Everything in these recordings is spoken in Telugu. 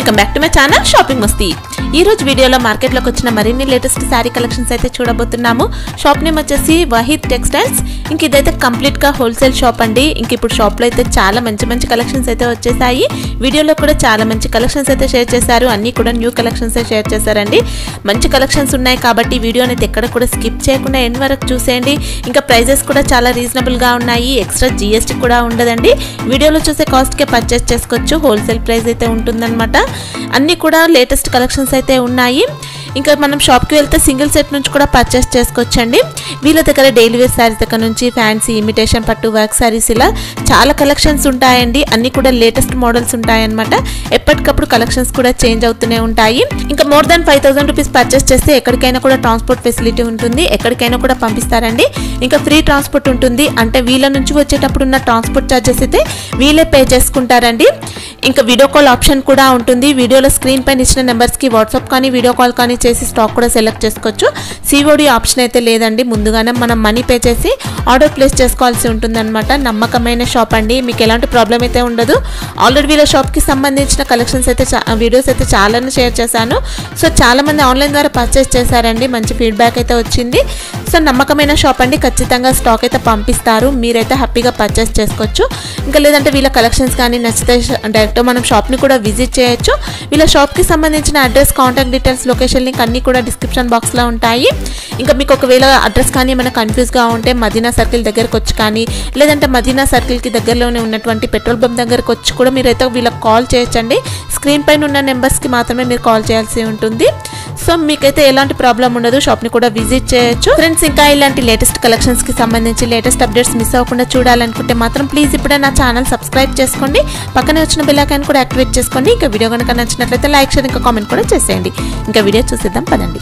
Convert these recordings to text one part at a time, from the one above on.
Welcome back to my channel shopping Masti ఈ రోజు వీడియోలో మార్కెట్లోకి వచ్చిన మరిన్ని లేటెస్ట్ శారీ కలెక్షన్స్ అయితే చూడబోతున్నాము షాప్ నేమ్ వచ్చేసి వహీద్ టెక్స్టైల్స్ ఇంక ఇదైతే కంప్లీట్ గా హోల్సేల్ షాప్ అండి ఇంక ఇప్పుడు షాప్ లో అయితే చాలా మంచి మంచి కలెక్షన్స్ అయితే వచ్చేసాయి వీడియోలో కూడా చాలా మంచి కలెక్షన్స్ అయితే షేర్ చేశారు అన్ని కూడా న్యూ కలెక్షన్స్ షేర్ చేశారండి మంచి కలెక్షన్స్ ఉన్నాయి కాబట్టి వీడియోని అయితే ఎక్కడ కూడా స్కిప్ చేయకుండా ఎండ్ వరకు చూసేయండి ఇంకా ప్రైజెస్ కూడా చాలా రీజనబుల్ గా ఉన్నాయి ఎక్స్ట్రా జిఎస్టీ కూడా ఉండదండి వీడియోలో చూసే కాస్ట్ కే పర్చేస్ చేసుకోవచ్చు హోల్సేల్ ప్రైస్ అయితే ఉంటుందన్నమాట అన్ని కూడా లేటెస్ట్ కలెక్షన్స్ అయితే ఉన్నాయి ఇంకా మనం షాప్కి వెళ్తే సింగిల్ సెట్ నుంచి కూడా పర్చేస్ చేసుకోవచ్చండి వీళ్ళ దగ్గర డైలీ వేర్ శారీస్ దగ్గర నుంచి ఫ్యాన్సీ ఇమిటేషన్ పట్టు వర్క్ శారీస్ ఇలా చాలా కలెక్షన్స్ ఉంటాయండి అన్ని కూడా లేటెస్ట్ మోడల్స్ ఉంటాయన్నమాట ఎప్పటికప్పుడు కలెక్షన్స్ కూడా చేంజ్ అవుతూనే ఉంటాయి ఇంకా more than five thousand rupees purchase చేస్తే ఎక్కడికైనా కూడా ట్రాన్స్పోర్ట్ ఫెసిలిటీ ఉంటుంది ఎక్కడికైనా కూడా పంపిస్తారండి ఇంకా ఫ్రీ ట్రాన్స్పోర్ట్ ఉంటుంది అంటే వీళ్ళ నుంచి వచ్చేటప్పుడు ఉన్న ట్రాన్స్పోర్ట్ ఛార్జెస్ అయితే వీళ్ళే పే చేసుకుంటారండి ఇంకా వీడియో కాల్ ఆప్షన్ కూడా ఉంటుంది వీడియోలో స్క్రీన్ పైన ఇచ్చిన నెంబర్స్కి వాట్సాప్ కానీ వీడియో కాల్ కానీ చేసి స్టాక్ కూడా సెలెక్ట్ చేసుకోవచ్చు సిఓడి ఆప్షన్ అయితే లేదండి ముందుగానే మనం మనీ పే చేసి ఆర్డర్ ప్లేస్ చేసుకోవాల్సి ఉంటుందన్నమాట నమ్మకమైన షాప్ అండి మీకు ఎలాంటి ప్రాబ్లం అయితే ఉండదు ఆల్రెడీ వీళ్ళ షాప్కి సంబంధించిన కలెక్షన్స్ అయితే చా- వీడియోస్ అయితే చాలానే షేర్ చేశాను సో చాలామంది ఆన్లైన్ ద్వారా పర్చేస్ చేశారండి మంచి ఫీడ్బ్యాక్ అయితే వచ్చింది సో నమ్మకమైన షాప్ అండి ఖచ్చితంగా స్టాక్ అయితే పంపిస్తారు మీరైతే హ్యాపీగా పర్చేస్ చేసుకోవచ్చు ఇంకా లేదంటే వీళ్ళ కలెక్షన్స్ కానీ నచ్చితే డైరెక్ట్ మనం షాప్ని కూడా విజిట్ చేయొచ్చు వీళ్ళ షాప్కి సంబంధించిన address contact details location link అన్నీ కూడా డిస్క్రిప్షన్ బాక్స్లో ఉంటాయి ఇంకా మీకు ఒకవేళ అడ్రస్ కానీ ఏమైనా కన్ఫ్యూజ్గా ఉంటే మదీనా సర్కిల్ దగ్గరకు వచ్చి కానీ లేదంటే మదీనా సర్కిల్కి దగ్గరలోనే ఉన్నటువంటి పెట్రోల్ బంక్ దగ్గరకు వచ్చి కూడా మీరైతే వీళ్ళకి కాల్ చేయొచ్చండి స్క్రీన్ పైన ఉన్న నెంబర్స్కి మాత్రమే మీరు కాల్ చేయాల్సి ఉంటుంది సో మీకైతే ఎలాంటి ప్రాబ్లం ఉండదు షాప్ని కూడా విజిట్ చేయొచ్చు ఫ్రెండ్స్ ఇంకా ఇలాంటి లేటెస్ట్ కలెక్షన్స్కి సంబంధించి లేటెస్ట్ అప్డేట్స్ మిస్ అవ్వకుండా చూడాలనుకుంటే మాత్రం ప్లీజ్ ఇప్పుడే నా ఛానల్ సబ్స్క్రైబ్ చేసుకోండి పక్కనే వచ్చిన బెల్లైకాన్ కూడా యాక్టివేట్ చేసుకోండి ఇంకా వీడియో కనుక నచ్చినట్లయితే లైక్ షేర్ ఇంకా కామెంట్ కూడా చేసేయండి ఇంకా వీడియో చూసేద్దాం పదండి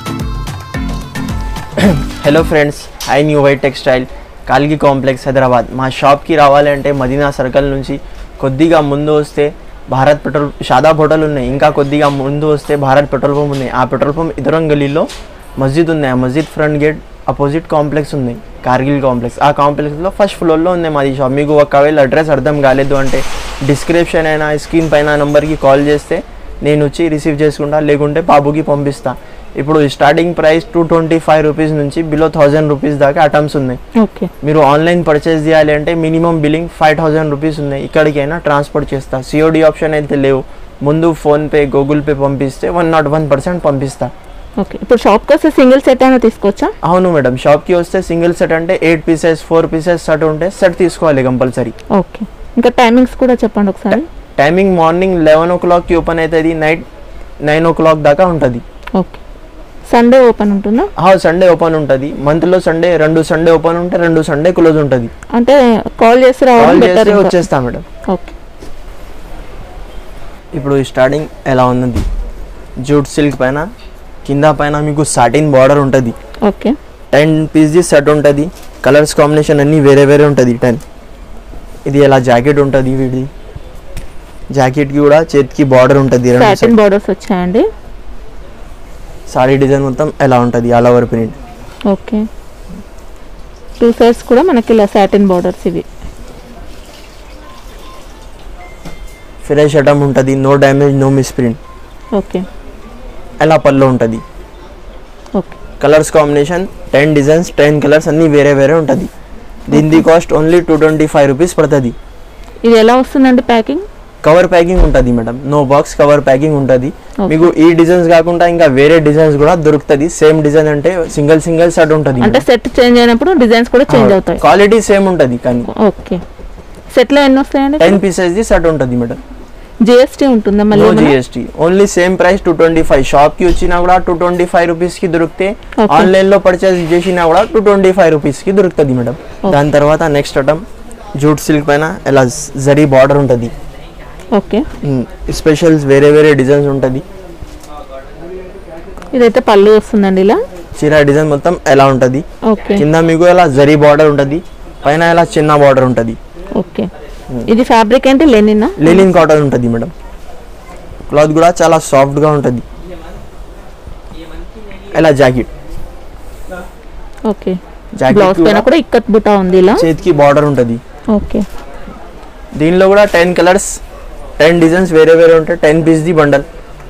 hello friends I new white textile కాల్గి కాంప్లెక్స్ హైదరాబాద్ మా షాప్కి రావాలంటే మదీనా సర్కిల్ నుంచి కొద్దిగా ముందు వస్తే భారత్ పెట్రోల్ షాదాబ్ హోటల్ ఉన్నాయి ఇంకా కొద్దిగా ముందు వస్తే భారత్ పెట్రోల్ పంప్ ఉన్నాయి ఆ పెట్రోల్ పంప్ ఇతరం గలీలో మస్జిద్ ఉంది ఆ మస్జిద్ ఫ్రంట్ గేట్ అపోజిట్ కాంప్లెక్స్ ఉంది కార్గిల్ కాంప్లెక్స్ ఆ కాంప్లెక్స్లో ఫస్ట్ ఫ్లోర్లో ఉంది మాది షాప్ మీకు ఒకవేళ అడ్రస్ అర్థం కాలేదు అంటే డిస్క్రిప్షన్ అయినా స్క్రీన్ పైన నెంబర్కి కాల్ చేస్తే నేను వచ్చి రిసీవ్ చేసుకుంటా లేకుంటే బాబుకి పంపిస్తా ఇప్పుడు starting price two twenty five rupees నుంచి బిలో థౌజండ్ రూపీస్ దాకా ఐటమ్స్ ఉన్నాయి ఓకే మీరు ఆన్లైన్ పర్చేస్ చేయాలి అంటే minimum billing five thousand rupees ఉన్నాయి ఇక్కడికైనా ట్రాన్స్పోర్ట్ చేస్తా సిఓడి ఆప్షన్ అయితే లేవు ముందు ఫోన్పే గూగుల్ పే పంపిస్తే వన్ నాట్ వన్ పర్సెంట్ పంపిస్తా ఓకే ఇప్పుడు షాప్కి వస్తే సింగిల్ సెట్ అయినా తీసుకోవచ్చా అవును మేడం షాప్కి వస్తే సింగిల్ సెట్ అంటే eight pieces four pieces set ఉంటే సెట్ తీసుకోవాలి కంపల్సరీ ఓకే ఇంకా టైమింగ్స్ కూడా చెప్పండి ఒకసారి టైమింగ్ మార్నింగ్ లెవెన్ ఓ క్లాక్కి ఓపెన్ అవుతుంది నైట్ నైన్ ఓ క్లాక్ దాకా ఉంటుంది ఓకే సండే ఓపెన్ ఉంటుందా సండే ఓపెన్ ఉంటుంది మంత్లో సండే రెండు సండే ఓపెన్ ఉంటే రెండు సండే క్లోజ్ ఉంటుంది అంటే కాల్ చేసి రావడం కాల్ బెటర్ చేస్తే వచ్చేస్తా మేడం ఓకే ఇప్పుడు స్టార్టింగ్ ఎలా ఉన్నది జూట్ సిల్క్ పైన కింద పైన మీకు సాటిన్ బార్డర్ ఉంటుంది ఓకే టెన్ పీస్ది సెట్ ఉంటుంది కలర్స్ కాంబినేషన్ అన్నీ వేరే వేరే ఉంటుంది టెన్ ఇది ఎలా జాకెట్ ఉంటుంది వీడిది జాకెట్కి కూడా చేతికి బార్డర్ ఉంటుంది రెండు సాటిన్ బార్డర్స్ వచ్చాయండి సారీ డిజైన్ మొత్తం ఎలా ఉంటుంది all over print okay two sides కూడా మనకి ఇలా సాటిన్ బార్డర్స్ ఇవి ఫ్రెష్ ఐటమ్ ఉంటుంది no damage no miss print okay ఎలా పళ్ళు ఉంటుంది okay colours combination ten designs ten colours అన్నీ వేరే వేరే ఉంటుంది దీని cost only two twenty five rupees పడుతుంది ఇది ఎలా వస్తుందండి ప్యాకింగ్ కవర్ ప్యాకింగ్ ఉంటుంది madam no box cover packing ఉంటుంది Okay. మీకు ఈ డిజైన్స్ కాకుండా ఇంకా వేరే డిజైన్స్ కూడా దొరుకుతుంది సేమ్ డిజైన్ అంటే సింగిల్ సింగిల్ సెట్ ఉంటుంది అంటే సెట్ చేంజ్ అయినప్పుడు డిజైన్స్ కూడా చేంజ్ అవుతాయి క్వాలిటీ సేమ్ ఉంటుంది కానీ ఓకే సెట్లో ఎన్ని వస్తాయండి టెన్ పీసెస్ ది సెట్ ఉంటుంది మేడం జిఎస్టీ ఉంటుందా నో మళ్ళీ ఏమైనా? GST only same price two twenty five shop కి వచ్చినా కూడా టూ ట్వంటీ ఫైవ్ రూపీస్ కి దొరికితే Okay. ఆన్లైన్ లో పర్చేస్ చేసినా కూడా టూ ట్వంటీ ఫైవ్ రూపీస్ కి దొరుకుతుంది మేడం Okay. దాని తర్వాత నెక్స్ట్ ఐటమ్ జూట్ సిల్క్ పైన ఇలా జరీ బార్డర్ ఉంటుంది ఓకే స్పెషల్ వేరే వేరే డిజైన్స్ ఉంటుంది ఇదైతే పళ్ళు వస్తుందండి ఇలా చీర డిజైన్ మొత్తం ఎలా ఉంటుంది ఓకే కింద మీకు ఇలా జరీ బార్డర్ ఉంటుంది పైన ఇలా చిన్న బార్డర్ ఉంటుంది ఓకే ఇది ఫ్యాబ్రిక్ ఏంటి లెనినా లెనిన్ కాటన్ ఉంటుంది మేడం క్లాత్ కూడా చాలా సాఫ్ట్గా ఉంటుంది ఇలా జాకెట్ ఓకే జాకెట్ బ్లౌజ్ పైన కూడా ఇక్కత్ బుటా ఉంది ఇలా చేతికి బార్డర్ ఉంటుంది ఓకే దీనిలో కూడా టెన్ కలర్స్ టెన్ డిజైన్స్ వేరే వేరే ఉంటాయి ten piece the bundle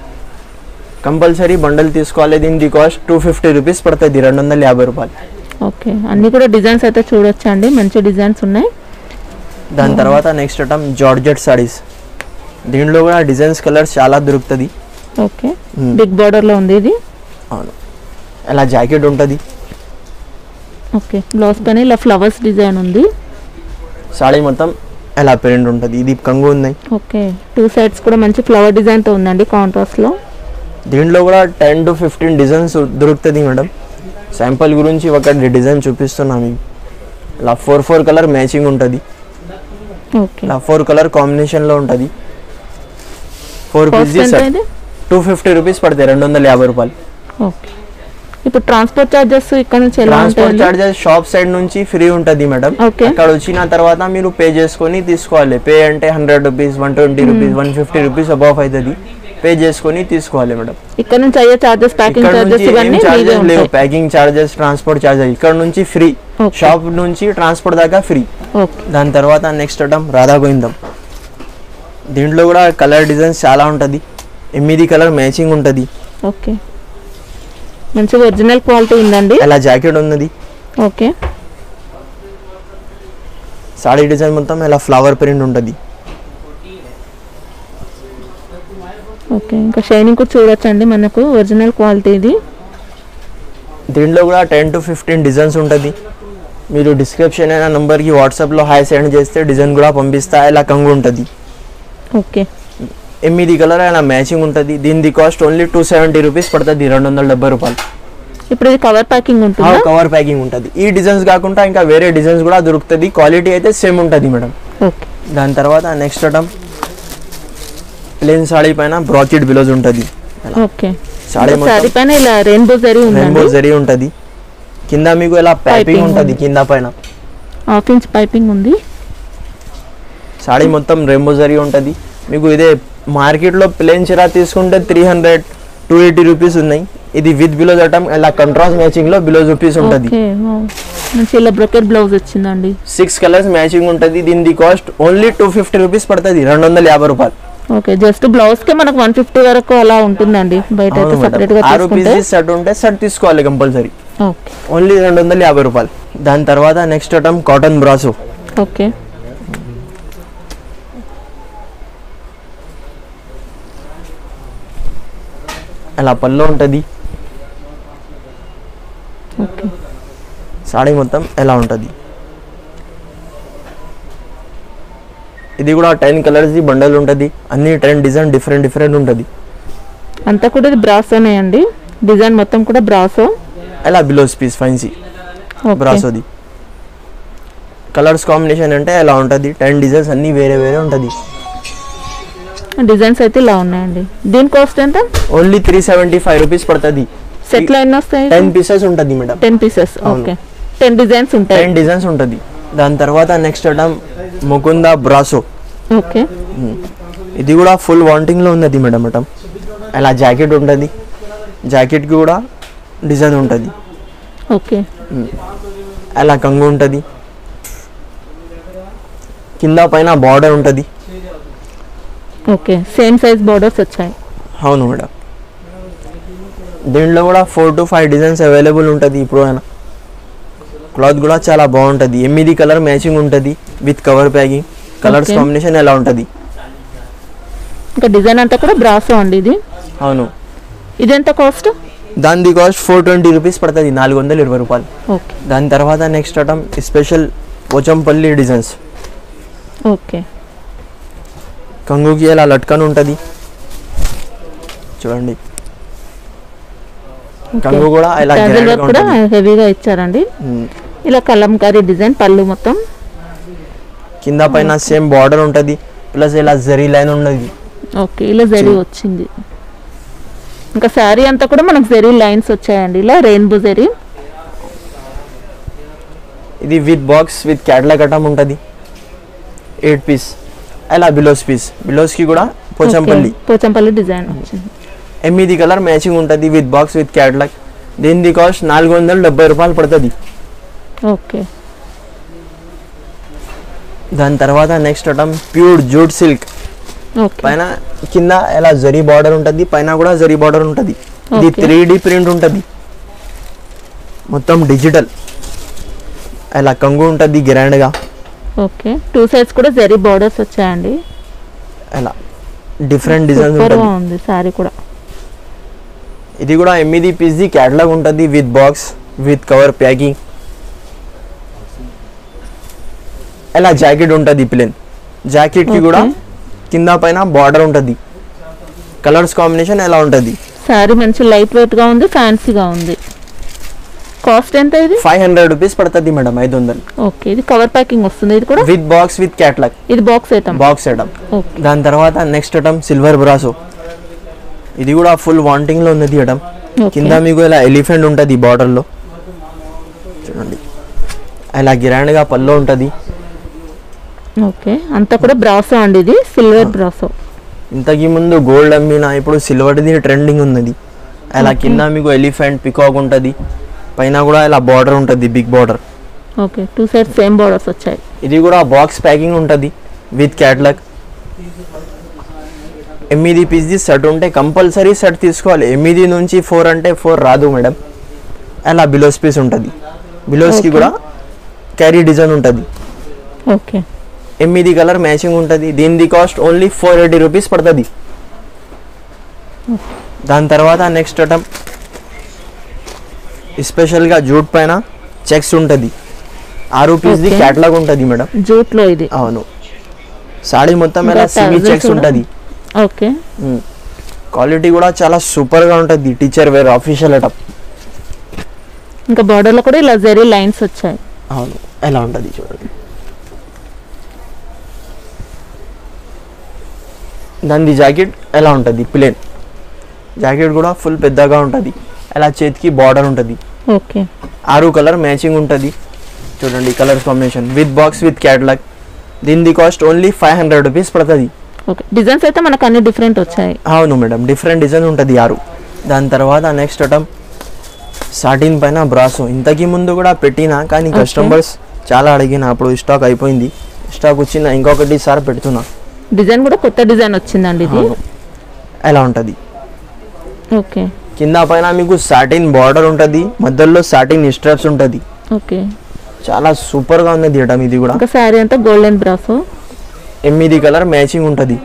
compulsory bundle తీసుకోవాలి దీనికి కాస్ట్ టూ ఫిఫ్టీ రూపీస్ పడుతుంది రెండు వందల యాభై రూపాయలు ఓకే అన్ని కూడా డిజైన్స్ అయితే చూడొచ్చు అండి మంచి డిజైన్స్ ఉన్నాయి దాని తర్వాత నెక్స్ట్ ఐటమ్ జార్జెట్ సారీస్ దీంట్లో కూడా డిజైన్స్ కలర్స్ చాలా దొరుకుతుంది ఓకే Hmm. బిగ్ బార్డర్ లో ఉంది ఇది అవును ఇలా జాకెట్ ఉంటుంది ఓకే బ్లౌజ్ పైన ఇలా ఫ్లవర్స్ డిజైన్ ఉంది సాడీ మొత్తం ఎలా ప్రింట్ ఉంటుంది ఇది కంగు ఉంది ఓకే టూ సైడ్స్ కూడా మంచి ఫ్లవర్ డిజైన్ తో ఉందండి కాంట్రాస్ట్ లో దీంట్లో కూడా టెన్ టు ఫిఫ్టీన్ డిజైన్స్ దొరుకుతుంది మేడం శాంపుల్ గురించి ఒక డిజైన్ చూపిస్తున్నాం మీకు ఇలా ఫోర్ ఫోర్ కలర్ మ్యాచింగ్ ఉంటుంది ఓకే ఇలా ఫోర్ కలర్ కాంబినేషన్లో ఉంటుంది ఫోర్ కాస్ట్ పీసెస్ ఎంత ఇది టూ ఫిఫ్టీ రూపీస్ పడతాయి రెండు వందల యాభై రూపాయలు ఓకే ఇప్పుడు ట్రాన్స్పోర్ట్ చార్జెస్ ఇక్కడ నుంచి ఎలా ట్రాన్స్పోర్ట్ ఉంటాయండి చార్జెస్ షాప్ సైడ్ నుంచి ఫ్రీ ఉంటుంది మేడం Okay. అక్కడ వచ్చిన తర్వాత మీరు పే చేసుకొని తీసుకోవాలి పే అంటే hundred rupees one twenty rupees one fifty rupees above అవుతుంది పే చేసుకొని తీసుకోవాలి మేడం ఇక్కడ నుంచి అయ్యే చార్జెస్ ప్యాకింగ్ ఇక్కడ చార్జెస్ నుంచి ఏం ఇవన్నీ మీవే చార్జెస్ లేవు ఉంటాయి ప్యాకింగ్ చార్జెస్ ట్రాన్స్పోర్ట్ చార్జెస్ ఇక్కడ నుంచి ఫ్రీ Okay. షాప్ నుంచి ట్రాన్స్పోర్ట్ దాకా ఫ్రీ ఓకే దాని తర్వాత నెక్స్ట్ ఐటమ్ రాధా గోవిందం దీంట్లో కూడా కలర్ డిజైన్స్ చాలా ఉంటుంది ఎనిమిది కలర్ మ్యాచింగ్ ఉంటుంది ఓకే మంచి ఒరిజినల్ క్వాలిటీ ఉందండి అలా జాకెట్ ఉన్నది ఓకే సాడీ డిజైన్ మొత్తం ఇలా ఫ్లవర్ ప్రింట్ ఉంటుంది ఓకే ఇంకా షైనింగ్ కూడా చూడొచ్చండి మనకు ఒరిజినల్ క్వాలిటీ ఇది దీంట్లో కూడా టెన్ టు ఫిఫ్టీన్ డిజైన్స్ ఉంటుంది మీరు డిస్క్రిప్షన్ అయిన నెంబర్కి వాట్సాప్లో హాయ్ సెండ్ చేస్తే డిజైన్ కూడా పంపిస్తా ఇలా కంగు ఉంటుంది ఓకే ఎనిమిది కలర్ అలా మ్యాచింగ్ ఉంటుంది దీని cost only two seventy rupees పడుతుంది రెండు వందల డెబ్బై రూపాయలు ఇప్పుడు ఇది కవర్ ప్యాకింగ్ ఉంటుందా కవర్ ప్యాకింగ్ ఉంటుంది ఈ డిజైన్స్ కాకుండా ఇంకా వేరే డిజైన్స్ కూడా దొరుకుతుంది క్వాలిటీ అయితే సేమ్ ఉంటుంది మేడం ఓకే దాని తర్వాత నెక్స్ట్ ఐటమ్ ప్లేన్ సాడీ పైన బ్రాకెట్ బ్లౌజ్ ఉంటుంది ఓకే సాడీ శారీ మొత్తం పైన ఇలా రెయిన్బో జరీ రెయిన్బో ఉందండి జరీ ఉంటుంది కింద మీకు ఇలా పైపింగ్ Piping ఉంటుంది ఉంది. కింద పైన హాఫ్ ఇంచ్ పైపింగ్ ఉంది సాడీ మొత్తం రెయిన్బో జరీ ఉంటుంది మీకు ఇదే మార్కెట్లో ప్లేన్ చిరా తీసుకుంటే three hundred two eighty rupees ఉన్నాయి ఇది విత్ బిలోజ్ ఐటమ్ ఇలా కంట్రాస్ట్ మ్యాచింగ్ లో బిలోజ్ రూపీస్ ఉంటుంది ఓకే వావ్. మంచి ఇలా బ్రొకెట్ బ్లౌజ్ వచ్చిందండి సిక్స్ కలర్స్ మ్యాచింగ్ ఉంటుంది దీని cost only two fifty rupees పడుతుంది రెండు వందల యాభై రూపాయలు ఓకే జస్ట్ బ్లౌజ్ కే మనకు వన్ ఫిఫ్టీ వరకు అలా ఉంటుందండి బయట అయితే అవును సపరేట్ మేడం గా ఆరు తీసుకుంటే పీసెస్ సెట్ ఉంటే సెట్ తీసుకోవాలి కంపల్సరీ ఓకే ఓన్లీ రెండు వందల యాభై రూపాయలు దాని తర్వాత next item cotton brasso okay అలా పళ్ళు ఉంటుంది ఓకే సాడీ మొత్తం ఎలా ఉంటుంది ఇది కూడా టెన్ కలర్స్ బండల్ ఉంటుంది అన్ని టెన్ డిజైన్ డిఫరెంట్ డిఫరెంట్ ఉంటుంది అంతా కూడా ఇది బ్రాసోనే అండి డిజైన్ మొత్తం కూడా బ్రాసో అలా బిలోస్ పీస్ ఫైన్సీ ఓకే బ్రాసోది కలర్స్ కాంబినేషన్ అంటే ఎలా ఉంటుంది టెన్ డిజైన్స్ అన్ని వేరే వేరే ఉంటుంది డిజైన్స్ అయితే ఇలా ఉన్నాయండి దీని కాస్ట్ ఎంత only three seventy five rupees పడుతుంది సెట్ లో ఎన్ని వస్తాయి టెన్ పీసెస్ ఉంటుంది మేడం టెన్ పీసెస్ అవును. ఓకే టెన్ డిజైన్స్ ఉంటాయి టెన్ డిజైన్స్ ఉంటుంది దాని తర్వాత next item Mukunda brasso okay ఇది కూడా ఫుల్ వాంటింగ్లో ఉన్నది మేడం మేడం అలా జాకెట్ ఉంటుంది జాకెట్కి కూడా డిజైన్ ఉంటుంది ఓకే అలా కంగు ఉంటుంది కింద పైన బార్డర్ ఉంటుంది ఓకే సేమ్ సైజ్ బార్డర్స్ వచ్చాయి అవును మేడం దీంట్లో కూడా four to five designs available ఉంటుంది ఇప్పుడు అయినా క్లాత్ కూడా చాలా బాగుంటుంది ఎనిమిది కలర్ మ్యాచింగ్ ఉంటుంది with cover packing colours Okay. Combination ఎలా ఉంటుంది ఇంకా డిజైన్ అంతా కూడా బ్రాసో అండి ఇది అవును ఇది ఎంత కాస్ట్ దాని కాస్ట్ ఫోర్ ట్వంటీ రూపీస్ పడుతుంది నాలుగు వందల ఇరవై రూపాయలు ఓకే దాని తర్వాత next item special Pochampally designs okay కంగుకి అలా లట్కన్ ఉంటుంది చూడండి కంగు కూడా ఇలా క్యాజువల్ grand వర్క్ గా కూడా ఉంటుంది. హెవీగా ఇచ్చారండి ఉమ్. ఇలా కలంకారీ డిజైన్ పళ్ళు మొత్తం కింద పైన సేమ్ బార్డర్ ఉంటుంది ప్లస్ ఇలా జరీ లైన్ ఉన్నది ఓకే ఇలా జరీ వచ్చింది ఇంకా శారీ అంతా కూడా మనకు జరీ లైన్స్ వచ్చాయండి ఇలా రెయిన్బో జరీ ఇది with box with catalogue item ఉంటుంది ఎయిట్ పీస్ అలా బిలోస్ పీస్ బిలోస్కి కూడా పోచంపల్లి ఓకే, పోచంపల్లి డిజైన్ వచ్చింది ఎనిమిది కలర్ మ్యాచింగ్ ఉంటుంది విత్ బాక్స్ విత్ క్యాట్లాగ్ దీని కాస్ట్ నాలుగు వందల డెబ్బై రూపాయలు పడుతుంది ఓకే దాని తర్వాత next item pure jute silk okay పైన కింద ఎలా జరీ బార్డర్ ఉంటుంది పైన కూడా జరీ బార్డర్ ఉంటుంది ఇది Okay. త్రీ డి ప్రింట్ ఉంటుంది మొత్తం డిజిటల్ ఇలా కంగు ఉంటుంది గ్రాండ్గా ఓకే టూ సైడ్స్ కూడా జరీ బార్డర్స్ వచ్చాయండి ఇలా డిఫరెంట్ డిజైన్స్ సూపర్ గా ఉంటుంది ఉంది సారీ కూడా ఇది కూడా ఎనిమిది పీస్ది క్యాటలాగ్ ఉంటుంది with box with cover packing ఇలా జాకెట్ ఉంటుంది ప్లేన్ జాకెట్కి కూడా Okay. కింద పైన బార్డర్ ఉంటుంది కలర్స్ కాంబినేషన్ ఎలా ఉంటుంది సారీ మంచి లైట్ వెయిట్ గా ఉంది ఫ్యాన్సీగా ఉంది కాస్ట్ ఎంత ఇది ఫైవ్ హండ్రెడ్ రూపీస్ పడుతుంది మేడం ఐదు వందలు ఓకే ఇది కవర్ ప్యాకింగ్ వస్తుంది ఇది కూడా విత్ బాక్స్ విత్ క్యాట్లాగ్ ఇది box item box setup okay దాని తర్వాత నెక్స్ట్ ఐటమ్ సిల్వర్ బ్రాసో ఇది కూడా ఫుల్ వాంటింగ్ లో ఉన్నది ఐటమ్ ఓకే కింద మీకు ఇలా ఎలిఫెంట్ ఉంటుంది బార్డర్ లో చూడండి ఇలా గ్రాండ్ గా పళ్ళు ఉంటుంది ఓకే అంతా కూడా బ్రాసో అండి ఇది సిల్వర్ బ్రాసో ఇంతకి ముందు గోల్డ్ అమ్మిన ఇప్పుడు సిల్వర్ది ట్రెండింగ్ ఉన్నది అలా కింద మీకు ఎలిఫెంట్ పికాక్ ఉంటుంది పైన కూడా ఇలా బార్డర్ ఉంటుంది big border okay two sides same borders వచ్చాయి ఇది కూడా బాక్స్ ప్యాకింగ్ ఉంటుంది విత్ క్యాట్లాగ్ ఎనిమిది పీస్ది సెట్ ఉంటే కంపల్సరీ సెట్ తీసుకోవాలి ఎనిమిది నుంచి ఫోర్ అంటే ఫోర్ రాదు మేడం అలా బిలోస్ పీస్ ఉంటుంది బిలోస్కి Okay. కూడా క్యారీ డిజైన్ ఉంటుంది ఓకే ఎనిమిది కలర్ మ్యాచింగ్ ఉంటుంది దీనిది cost only four eighty rupees పడుతుంది దాని తర్వాత నెక్స్ట్ ఐటమ్ స్పెషల్గా జూట్ పైన చెక్స్ ఉంటుంది ఆరు పీస్ది Okay. క్యాట్లాగ్ ఉంటుంది మేడం జూట్ లో ఇది అవును సాడీ మొత్తం ఇలా ఇంకా సిమీ tassels చెక్స్ కూడా? ఉంటుంది ఓకే క్వాలిటీ కూడా చాలా సూపర్గా ఉంటుంది టీచర్ వేర్ ఆఫీషియల్ ఐటమ్ ఇంకా బార్డర్ లో కూడా ఇలా జరీ లైన్స్ వచ్చాయి అవును ఎలా ఉంటుంది చూడండి దాని జాకెట్ ఎలా ఉంటుంది ప్లేన్ జాకెట్ కూడా ఫుల్ పెద్దగా ఉంటుంది అలా చేతికి బార్డర్ ఉంటుంది ఓకే ఆరు కలర్ మ్యాచింగ్ ఉంటుంది చూడండి colour combination with box with catalogue దీనిది cost only five hundred rupees పడుతుంది ఓకే డిజైన్స్ అయితే మనకు అన్ని డిఫరెంట్ వచ్చాయి అవును మేడం డిఫరెంట్ డిజైన్ ఉంటుంది ఆరు దాని తర్వాత నెక్స్ట్ ఐటమ్ సాటిన్ పైన బ్రాసో ఇంతకి ముందు కూడా పెట్టినా కానీ Okay. కస్టమర్స్ చాలా అడిగిన అప్పుడు స్టాక్ అయిపోయింది స్టాక్ వచ్చిన ఇంకొకటి సార్ పెడుతున్నా డిజైన్ కూడా కొత్త డిజైన్ వచ్చిందండి ఇది అవును. ఎలా ఉంటుంది ఓకే కింద పైన మీకు సాటిన్ బార్డర్ ఉంటుంది మధ్యలో సాటిన్ స్ట్రాప్స్ ఉంటుంది ఓకే చాలా సూపర్గా ఉన్నది ఐటమ్ ఇది కూడా ఇంకా శారీ అంతా గోల్డెన్ బ్రాసో ఎనిమిది కలర్ మ్యాచింగ్ ఉంటుంది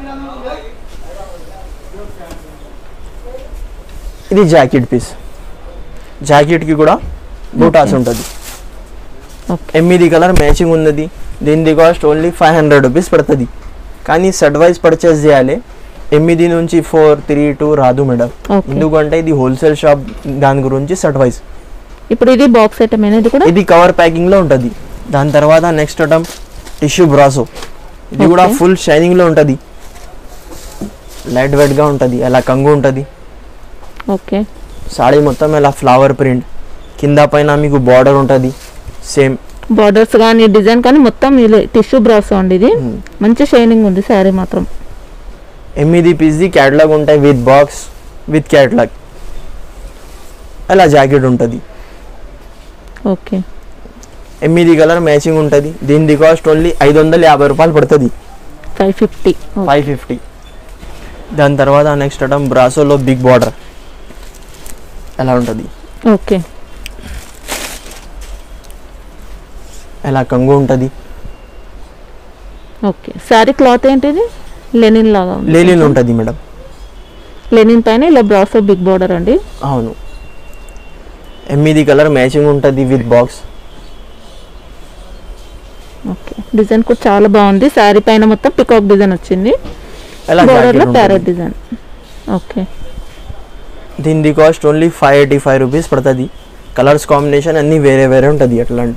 ఇది జాకెట్ పీస్ జాకెట్కి కూడా బూటాస్ Okay. ఉంటుంది ఓకే ఎనిమిది కలర్ మ్యాచింగ్ ఉన్నది దీనిది cost only five hundred rupees పడుతుంది కానీ సెట్ వైజ్ పర్చేస్ చేయాలి ఎనిమిది నుంచి ఫోర్ త్రీ టూ రాదు మేడం ఓకే ఎందుకంటే ఇది హోల్సేల్ షాప్ దాని గురించి సెట్ వైజ్ ఇప్పుడు ఇది బాక్స్ ఐటమ్ అనేది కూడా ఇది కవర్ ప్యాకింగ్ లో ఉంటుంది దాని తర్వాత నెక్స్ట్ ఐటమ్ టిష్యూ బ్రాసో ఇది కూడా Okay. ఫుల్ షైనింగ్ లో ఉంటుంది లైట్ వెయిట్ గా ఉంటుంది అలా కంగు ఉంటుంది ఓకే సాడీ మొత్తం ఇలా ఫ్లవర్ ప్రింట్ కింద పైన మీకు బార్డర్ ఉంటుంది సేమ్ బార్డర్స్ కానీ డిజైన్ కానీ మొత్తం టిష్యూ బ్రాసో అండి ఇది మంచి షైనింగ్ ఉంది శారీ మాత్రం ఎనిమిది పీస్ది క్యాటలాగ్ ఉంటాయి విత్ బాక్స్ విత్ క్యాటలాగ్ అలా జాకెట్ ఉంటుంది ఓకే ఎనిమిది కలర్ మ్యాచింగ్ ఉంటుంది దీనిది కాస్ట్ ఓన్లీ ఐదు వందల యాభై రూపాయలు పడుతుంది ఫైవ్ ఫిఫ్టీ ఫైవ్ ఫిఫ్టీ దాని తర్వాత నెక్స్ట్ ఐటమ్ బ్రాసోలో బిగ్ బార్డర్ ఎలా ఉంటుంది ఓకే ఎలా కంగు ఉంటుంది ఓకే శారీ క్లాత్ ఏంటిది లెనిన్ లాగా ఉంది లేలిన్ ఉంటుంది మేడం లెనిన్ పైన ఇలా బ్రాసో బిగ్ బార్డర్ అండి అవును ఎనిమిది కలర్ మ్యాచింగ్ ఉంటుంది విత్ బాక్స్ ఓకే డిజైన్ కూడా చాలా బాగుంది శారీ పైన మొత్తం పికాక్ డిజైన్ వచ్చింది ఎలా బార్డర్ లో జాకెట్ ప్యారెట్ ఉంటుంది. డిజైన్ ఓకే దీనిది cost only five eighty five rupees పడుతుంది కలర్స్ కాంబినేషన్ అన్నీ వేరే వేరే ఉంటుంది అట్లాంటి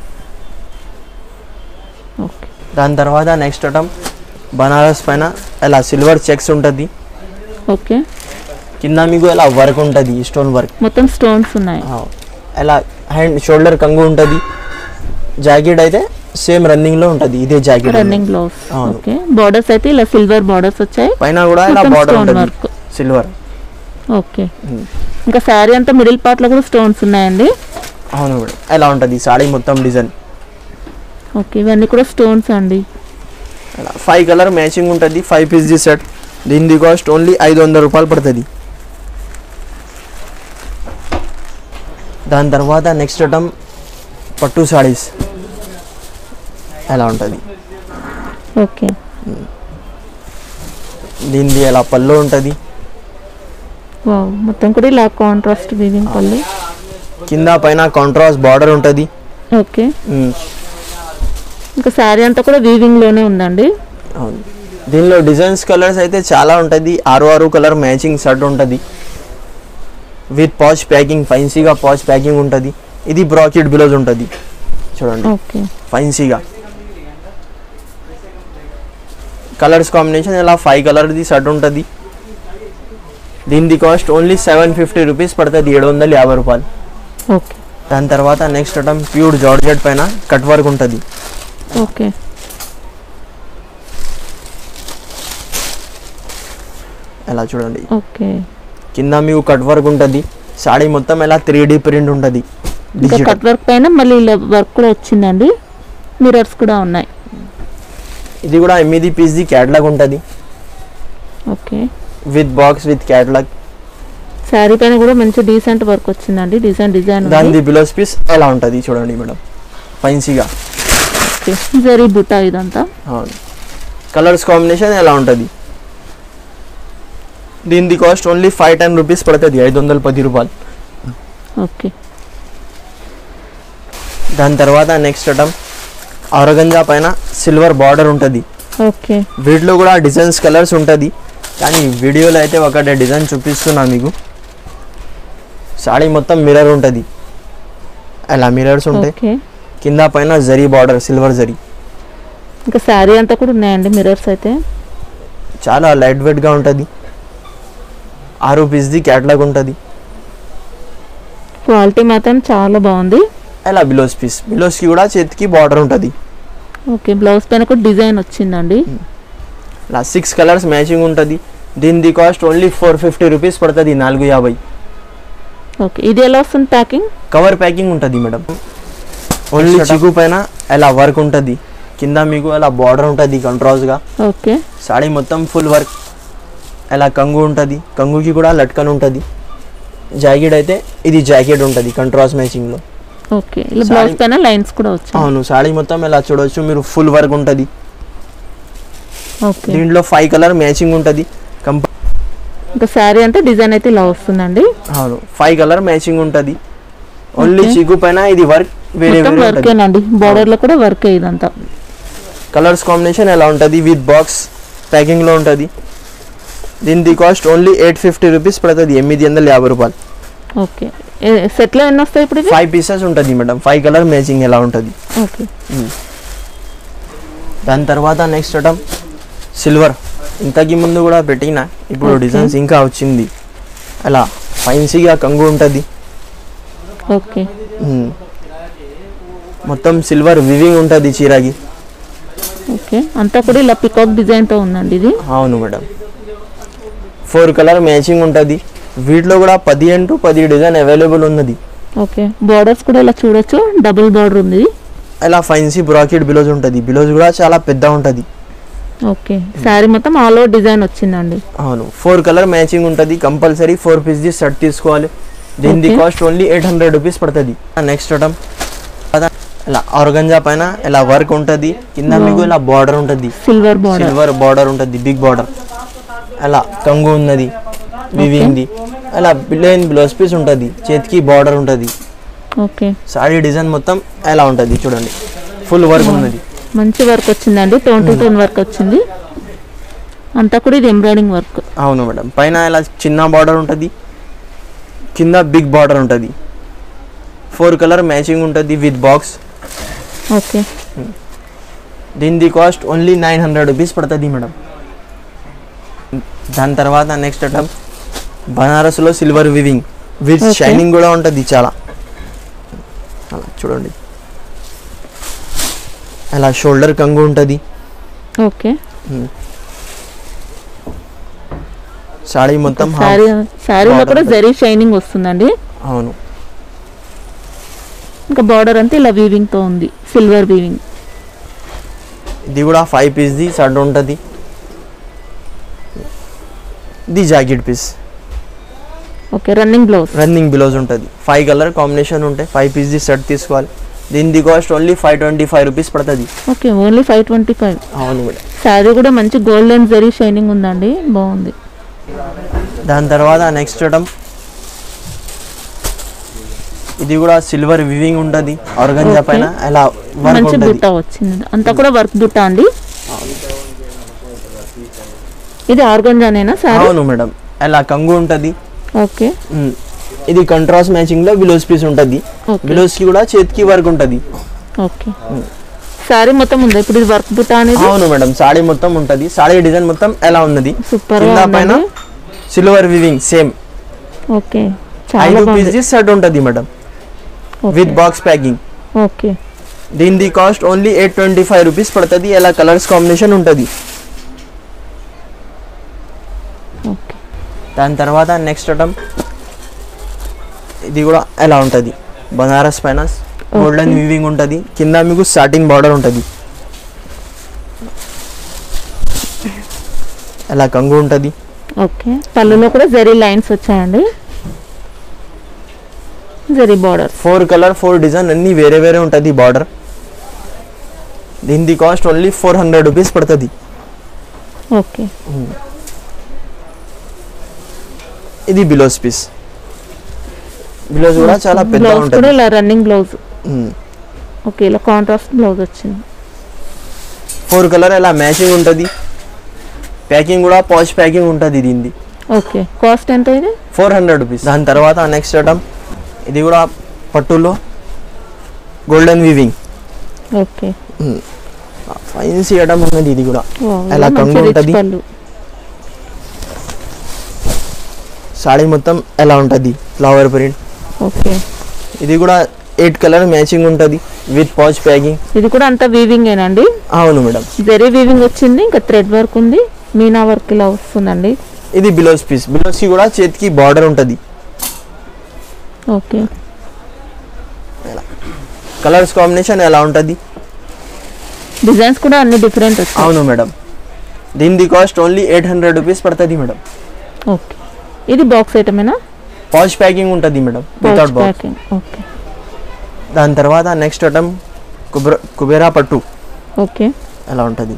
ఓకే దాని తర్వాత నెక్స్ట్ ఐటమ్ బనారస్ పైన ఇలా సిల్వర్ చెక్స్ ఉంటుంది ఓకే కింద మీకు ఇలా వర్క్ ఉంటుంది స్టోన్ వర్క్ మొత్తం స్టోన్స్ ఉన్నాయి ఇలా హ్యాండ్ షోల్డర్ కంగు ఉంటుంది జాకెట్ అయితే సేమ్ రన్నింగ్ లో ఉంటుంది ఇదే జాకెట్ రన్నింగ్ బ్లౌజ్ అవును. ఓకే బార్డర్స్ అయితే ఇలా సిల్వర్ బార్డర్స్ వచ్చాయి పైన కూడా ఇలా మొత్తం బార్డర్ stone ఉంటుంది work. సిల్వర్ ఓకే ఇంకా శారీ అంతా మిడిల్ పార్ట్ లో కూడా స్టోన్స్ ఉన్నాయండి అవును మేడం ఎలా ఉంటుంది సాడీ మొత్తం డిజైన్ ఓకే ఇవన్నీ కూడా స్టోన్స్ అండి అలా ఫైవ్ కలర్ మ్యాచింగ్ ఉంటుంది ఫైవ్ పీస్ ది సెట్ దీని కాస్ట్ ఓన్లీ ఐదు వందల రూపాయలు పడుతుంది దాని తర్వాత నెక్స్ట్ ఐటమ్ పట్టు సారీస్ ఎలా ఉంటుంది ఓకే దీనిది ఎలా పళ్ళు ఉంటుంది వావ్ మొత్తం కూడా ఇలా కాంట్రాస్ట్ వీవింగ్ పళ్ళు కింద పైన కాంట్రాస్ట్ బార్డర్ ఉంటుంది ఓకే ఇంకా శారీ అంతా కూడా వీవింగ్ లోనే ఉందండి అవును దీనిలో డిజైన్స్ కలర్స్ అయితే చాలా ఉంటుంది ఆరు ఆరు కలర్ మ్యాచింగ్ షర్ట్ ఉంటుంది విత్ పాచ్ ప్యాకింగ్ ఫైన్సీగా పాచ్ ప్యాకింగ్ ఉంటుంది ఇది బ్రాకెట్ బ్లౌజ్ ఉంటుంది చూడండి ఓకే ఫైన్సీగా కలర్స్ కాంబినేషన్ ఇలా ఫైవ్ కలర్ది షర్ట్ ఉంటుంది దీనిది cost only seven fifty rupees పడుతుంది ఏడు వందల యాభై రూపాయలు ఓకే దాని తర్వాత నెక్స్ట్ ఐటమ్ ప్యూర్ జార్జెట్ పైన కట్ వర్క్ ఉంటుంది ఓకే ఎలా చూడండి ఓకే కింద మీకు కట్ వర్క్ ఉంటుంది సాడీ మొత్తం ఎలా త్రీ డీ ప్రింట్ ఉంటుంది ఇంకా డిజిటల్ కట్ వర్క్ పైన మళ్ళీ ఇలా వర్క్ కూడా వచ్చిందండి మిరర్స్ కూడా ఉన్నాయి ఇది కూడా ఎనిమిది పీస్ది క్యాటలాగ్ ఉంటుంది okay with box with catalogue sari పైన కూడా మంచి డీసెంట్ వర్క్ వచ్చిందండి డిజైన్ డిజైన్ దాని బిలోస్ పీస్ ఎలా ఉంటుంది చూడండి మేడం ఫైన్సీగా జరీ బుట్ట ఇదంతా అవును కలర్స్ కాంబినేషన్ ఎలా ఉంటుంది దీనిది cost only five ten rupees పడుతుంది ఐదు వందల పది రూపాయలు ఓకే దాని తర్వాత నెక్స్ట్ ఐటమ్ ఔరగంజా పైన సిల్వర్ బార్డర్ ఉంటుంది ఓకే వీటిలో కూడా డిజైన్స్ కలర్స్ ఉంటుంది కానీ వీడియోలో అయితే ఒకటే డిజైన్ చూపిస్తున్నా మీకు సాడీ మొత్తం మిర్రర్ ఉంటుంది అలా మిర్రర్స్ ఉంటాయి ఓకే కింద పైన జరీ బార్డర్ సిల్వర్ జరీ ఇంకా శారీ అంతా కూడా ఉన్నాయండి మిరర్స్ అయితే చాలా లైట్ వెయిట్గా ఉంటుంది ఆరు పీస్ది క్యాట్లాగ్ ఉంటుంది క్వాలిటీ మాత్రం చాలా బాగుంది అలా బిలోస్ పీస్ బిలోస్కి కూడా చేతికి బార్డర్ ఉంటుంది ఓకే బ్లౌజ్ పైన కూడా డిజైన్ వచ్చిందండి ఇలా సిక్స్ కలర్స్ మ్యాచింగ్ ఉంటుంది దీనిది cost only four fifty rupees పడుతుంది నాలుగు యాభై ఓకే ఇది ఎలా వస్తుంది ప్యాకింగ్ కవర్ ప్యాకింగ్ ఉంటుంది మేడం ఓన్లీ చిగు పైన అలా వర్క్ ఉంటుంది కింద మీకు అలా బార్డర్ ఉంటుంది కంట్రాస్గా ఓకే సాడీ మొత్తం ఫుల్ వర్క్ అలా కంగు ఉంటుంది కంగుకి కూడా లట్కన్ ఉంటుంది జాకెట్ అయితే ఇది జాకెట్ ఉంటుంది కంట్రాస్ట్ మ్యాచింగ్లో ఓకే ఇలా Saree- బ్లౌజ్ పైన లైన్స్ కూడా వచ్చాయి అవును సాడీ మొత్తం ఎలా చూడవచ్చు మీరు ఫుల్ వర్క్ ఉంటుంది ఓకే దీంట్లో ఫైవ్ కలర్ మ్యాచింగ్ ఉంటుంది కంప ఇంకా శారీ అంటే డిజైన్ అయితే ఇలా వస్తుందండి అవును ఫైవ్ కలర్ మ్యాచింగ్ ఉంటుంది ఓన్లీ Okay. చిగు పైన ఇది వర్క్ వేరే మొత్తం వేరే ఉంటుంది వర్కేనండి బార్డర్ లో కూడా వర్కే ఇదంతా కలర్స్ కాంబినేషన్ ఎలా ఉంటుంది విత్ బాక్స్ ప్యాకింగ్లో ఉంటుంది దీనిది cost only eight fifty rupees పడుతుంది ఎనిమిది వందల యాభై రూపాయలు ఓకే సెట్ లో ఎన్ని వస్తాయి ఇప్పుడు ఇవి ఫైవ్ పీసెస్ ఉంటుంది మేడం ఫైవ్ కలర్ మ్యాచింగ్ ఎలా ఉంటుంది ఓకే దాని తర్వాత నెక్స్ట్ ఐటమ్ సిల్వర్ ఇంతకి ముందు కూడా పెట్టిన ఇప్పుడు Okay. డిజైన్స్ ఇంకా వచ్చింది అలా ఫైన్సీగా కంగు ఉంటుంది ఓకే మ్మ్. మొత్తం సిల్వర్ వివింగ్ ఉంటుంది చీరకి ఓకే అంతా కూడా ఇలా పికాక్ డిజైన్ తో ఉందండి ఇది అవును మేడం ఫోర్ కలర్ మ్యాచింగ్ ఉంటుంది వీటిలో కూడా పదిహేను టు పది డిజైన్ అవైలబుల్ ఉన్నది ఓకే బార్డర్స్ కూడా ఇలా చూడొచ్చు డబుల్ బార్డర్ ఉంది అలా ఫైన్సీ బ్రాకెట్ బిలోజ్ ఉంటుంది బిలోజ్ కూడా చాలా పెద్ద ఉంటుంది ఓకే శారీ మొత్తం ఆల్ ఓవర్ డిజైన్ వచ్చిందండి అవును ఫోర్ కలర్ మ్యాచింగ్ ఉంటుంది కంపల్సరీ ఫోర్ పీస్ది షర్ట్ తీసుకోవాలి దీనిది Okay. Cost only eight hundred rupees పడుతుంది నెక్స్ట్ ఐటమ్ ఇలా ఆర్గంజా పైన ఇలా వర్క్ ఉంటుంది కింద మీకు ఇలా బార్డర్ ఉంటుంది సిల్వర్ బార్డర్ సిల్వర్ బార్డర్ ఉంటుంది బిగ్ బార్డర్ అలా కంగు ఉన్నది వివింగ్ది అలా ప్లెయిన్ బ్లౌజ్ పీస్ ఉంటుంది చేతికి బార్డర్ ఉంటుంది ఓకే సాడీ డిజైన్ మొత్తం ఎలా ఉంటుంది చూడండి ఫుల్ వర్క్ ఉన్నది మంచి వర్క్ వచ్చిందండి టోన్ టు టోన్ వర్క్ వచ్చింది అంతా కూడా ఇది ఎంబ్రాయిడింగ్ వర్క్ అవును మేడం పైన ఇలా చిన్న బార్డర్ ఉంటుంది కింద బిగ్ బార్డర్ ఉంటుంది ఫోర్ కలర్ మ్యాచింగ్ ఉంటుంది విత్ బాక్స్ ఓకే దీనిది cost only nine hundred rupees పడుతుంది మేడం దాని తర్వాత నెక్స్ట్ ఐటమ్ బనారస్లో silver weaving with Okay. Shining కూడా ఉంటుంది చాలా అలా చూడండి అలా షోల్డర్ కంగు ఉంటుంది ఓకే సాడీ మొత్తం half- శారీ శారీలో Border కూడా ఉంటుంది. జరీ షైనింగ్ వస్తుందండి అవును ఇంకా బార్డర్ అంతా ఇలా వీవింగ్ తో ఉంది సిల్వర్ వీవింగ్ ఇది కూడా ఫైవ్ పీస్ది షర్ట్ ఉంటుంది ఇది jacket piece okay running blouse running blouse ఉంటుంది ఫైవ్ కలర్ కాంబినేషన్ ఉంటాయి ఫైవ్ పీస్ది షర్ట్ తీసుకోవాలి దీనిది cost only five twenty five rupees పడుతుంది okay only five twenty five అవును మేడం శారీ కూడా మంచి గోల్డ్ అండ్ జరీ షైనింగ్ ఉందండి బాగుంది దాని తర్వాత నెక్స్ట్ ఐటమ్ ఇది కూడా సిల్వర్ వివింగ్ ఉంటుంది ఆర్గంజా Okay. పైన అలా వర్క్ మంచి ఉంటుంది బుట్ట వచ్చింది అంతా కూడా వర్క్ బుట్ట అండి ఇది ఆర్గంజానేనా సారీ అవును మేడం అలా కంగు ఉంటుంది ఓకే ఉమ్. ఇది కంట్రాస్ట్ మ్యాచింగ్ లో బిలోస్ పీస్ ఉంటుంది ఓకే బిలోస్ కి కూడా చేతికి వర్క్ ఉంటుంది ఓకే శారీ మొత్తం ఉంది ఇప్పుడు ఇది వర్క్ బుట్ట అనేది అవును మేడం సాడీ మొత్తం ఉంటుంది సాడీ డిజైన్ మొత్తం ఎలా ఉన్నది సూపర్ కింద గా పైన ఉందండి సిల్వర్ వివింగ్ సేమ్ ఓకే చాలా ఐదు బాగుంది పీస్ షర్ట్ ఉంటుంది madam okay. With box packing okay దీనిది cost only eight twenty five rupees పడుతుంది ఎలా కలర్స్ కాంబినేషన్ ఉంటుంది ఓకే దాని తర్వాత నెక్స్ట్ ఐటమ్ ఇది కూడా ఎలా ఉంటుంది బనారస్ పైన గోల్డెన్ Okay. వీవింగ్ ఉంటుంది కింద మీకు సాటిన్ బార్డర్ ఉంటుంది ఎలా కంగు ఉంటుంది ఓకే పళ్ళులో కూడా జరీ లైన్స్ వచ్చాయండి zari border four colour four design అన్ని వేరే వేరే ఉంటుంది బార్డర్ దీనిది cost only four hundred rupees పడుతుంది ఓకే ఇది బిలోస్ పీస్ బిలోస్ కూడా చాలా పెద్ద బ్లౌజ్ కూడా ఉంటుంది ఇలా రన్నింగ్ బ్లౌజ్ ఓకే ఇలా కాంట్రాస్ట్ బ్లౌజ్ వచ్చింది ఫోర్ కలర్ ఇలా మ్యాచింగ్ ఉంటుంది ప్యాకింగ్ కూడా పాచ్ ప్యాకింగ్ ఉంటుంది దీనిది ఓకే కాస్ట్ ఎంత ఇది ఫోర్ హండ్రెడ్ రూపీస్ దాని తర్వాత నెక్స్ట్ ఐటమ్ ఇది కూడా పట్టులో golden weaving okay fancy item ఉన్నది ఇది కూడా వావ్, ఎలా మంచి కంగు rich ఉంటది? పళ్ళు సాడీ మొత్తం ఎలా ఉంటుంది ఫ్లవర్ ప్రింట్ ఓకే ఇది కూడా ఎయిట్ కలర్ మ్యాచింగ్ ఉంటుంది విత్ పాచ్ ప్యాకింగ్ ఇది కూడా అంతా వీవింగ్ ఏనండి అవును మేడం జరీ వీవింగ్ వచ్చింది ఇంకా థ్రెడ్ వర్క్ ఉంది మీనా వర్క్ ఇలా వస్తుందండి ఇది బిలోస్ పీస్ బిలోస్కి కూడా చేతికి బార్డర్ ఉంటుంది ఓకే కలర్స్ కాంబినేషన్ ఎలా ఉంటుంది డిజైన్స్ కూడా అన్ని డిఫరెంట్ వచ్చాయి అవును మేడం దీనిది cost only eight hundred rupees పడుతుంది మేడం ఓకే ఇది బాక్స్ ఐటమేనా పాచ్ ప్యాకింగ్ ఉంటుంది madam without box packing okay దాని తర్వాత నెక్స్ట్ ఐటమ్ కుబెర కుబేరా పట్టు ఓకే ఎలా ఉంటుంది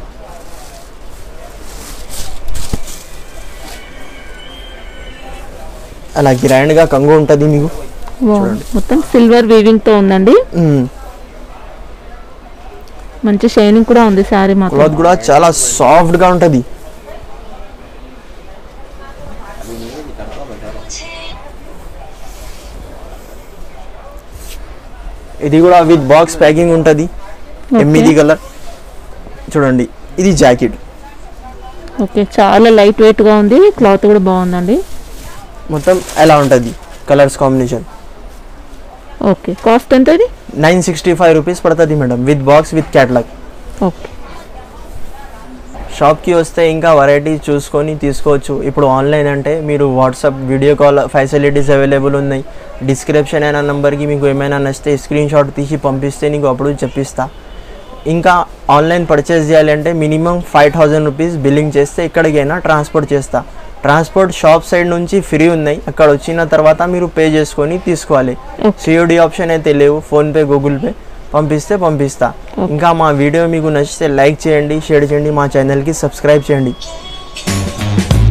అలా గ్రాండ్గా కంగు ఉంటుంది మీకు వావ్, చూడండి. మొత్తం సిల్వర్ వీవింగ్ తో ఉందండి మ్మ్. మంచి షైనింగ్ కూడా ఉంది శారీ మాత్రం క్లాత్ కూడా చాలా సాఫ్ట్గా ఉంటుంది ఇది కూడా విత్ బాక్స్ ప్యాకింగ్ ఉంటుంది ఎనిమిది కలర్ చూడండి ఇది జాకెట్ ఓకే చాలా లైట్ వెయిట్ గా ఉంది క్లాత్ కూడా బాగుందండి మొత్తం ఎలా ఉంటుంది కలర్స్ కాంబినేషన్ ఓకే కాస్ట్ ఎంత ఇది నైన్ సిక్స్టీ ఫైవ్ రూపీస్ పడుతుంది madam with box with catalogue okay షాప్కి వస్తే ఇంకా వెరైటీ చూసుకొని తీసుకోవచ్చు ఇప్పుడు ఆన్లైన్ అంటే మీరు WhatsApp video call facilities available ఉన్నాయి డిస్క్రిప్షన్ అయిన నెంబర్కి మీకు ఏమైనా నచ్చితే స్క్రీన్ షాట్ తీసి పంపిస్తే నీకు అప్పుడు చెప్పిస్తా ఇంకా ఆన్లైన్ పర్చేస్ చేయాలంటే minimum five thousand rupees billing చేస్తే ఎక్కడికైనా ట్రాన్స్పోర్ట్ చేస్తా ట్రాన్స్పోర్ట్ షాప్ సైడ్ నుంచి ఫ్రీ ఉన్నాయి అక్కడ వచ్చిన తర్వాత మీరు పే చేసుకొని తీసుకోవాలి Okay. సిఓడి ఆప్షన్ అయితే లేవు ఫోన్పే గూగుల్ పే పంపిస్తే పంపిస్తా Okay. ఇంకా మా వీడియో మీకు నచ్చితే లైక్ చేయండి షేర్ చేయండి మా ఛానల్కి సబ్స్క్రైబ్ చేయండి